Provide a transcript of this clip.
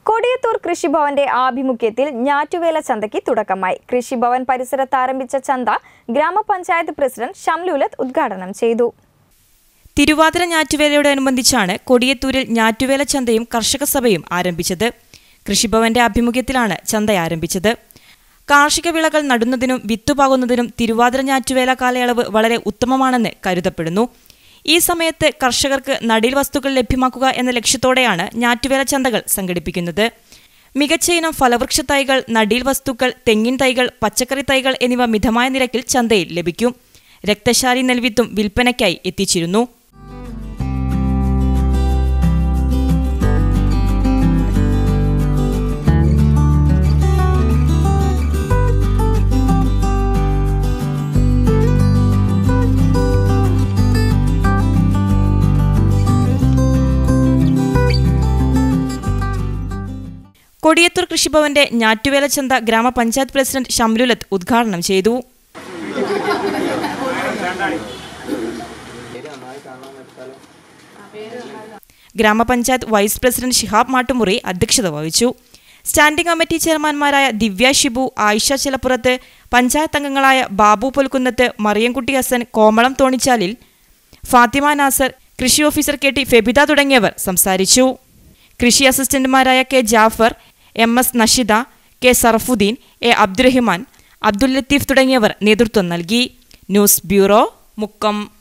കൊടിയത്തൂർ കൃഷിഭവന്റെ ആഭിമുഖ്യത്തിൽ ഞാറ്റുവേല ചന്തയ്ക്ക് തുടക്കമായി കൃഷിഭവൻ പരിസരത്ത് ആരംഭിച്ച ചന്ത ഗ്രാമപഞ്ചായത്ത് പ്രസിഡന്റ് ഷംലൂലത്ത് ഉദ്ഘാടനം ചെയ്തു തിരുവാതിര ഞാറ്റുവേലയോടനുബന്ധിച്ചാണ് കൊടിയത്തൂരിൽ ഞാറ്റുവേല ചന്തയും കർഷക സഭയും ആരംഭിച്ചത് കൃഷിഭവന്റെ ആഭിമുഖ്യത്തിലാണ് ചന്ത ആരംഭിച്ചത് കാർഷിക വിളകൾ നടുന്നതിനും വിത്തുപാകുന്നതിനും തിരുവാതിര ഞാറ്റുവേല കാലയളവ് വളരെ ഉത്തമമാണെന്ന് കരുതപ്പെടുന്നു ഈ സമയത്ത് കർഷകർക്ക് നടീൽ വസ്തുക്കൾ ലഭ്യമാക്കുക എന്ന ലക്ഷ്യത്തോടെയാണ് ഞാറ്റുവേല ചന്തകൾ സംഘടിപ്പിക്കുന്നത് മികച്ച ഇനം ഫലവൃക്ഷ തൈകൾ നടീൽ വസ്തുക്കൾ തെങ്ങിൻ തൈകൾ പച്ചക്കറി തൈകൾ എന്നിവ മിതമായ നിരക്കിൽ ചന്തയിൽ ലഭിക്കും രക്തശാലി നെൽവിത്തും വിൽപ്പനയ്ക്കായി എത്തിച്ചിരുന്നു കൊടിയത്തൂർ കൃഷിഭവന്റെ ഞാറ്റുവേല ചന്ത ഗ്രാമപഞ്ചായത്ത് പ്രസിഡന്റ് ഷംലുലത്ത് ഉദ്ഘാടനം ചെയ്തു ഗ്രാമപഞ്ചായത്ത് വൈസ് പ്രസിഡന്റ് ഷിഹാബ് മാട്ടുമുറി അധ്യക്ഷത വഹിച്ചു സ്റ്റാൻഡിംഗ് കമ്മിറ്റി ചെയർമാൻമാരായ ദിവ്യ ഷിബു ആയിഷ ചിലപ്പുറത്ത് പഞ്ചായത്ത് അംഗങ്ങളായ ബാബു പൊൽക്കുന്നത്ത് മറിയംകുട്ടി ഹസൻ കോമളം തോണിച്ചാലിൽ ഫാത്തിമ നാസർ കൃഷി ഓഫീസർ കെ ടി ഫെബിത തുടങ്ങിയവർ സംസാരിച്ചു കൃഷി അസിസ്റ്റന്റുമാരായ K Jafar M S Nashida K Sarfuddeen A Abdurahiman Abdul Latheef തുടങ്ങിയവർ നേതൃത്വം നൽകി ന്യൂസ് ബ്യൂറോ മുക്കം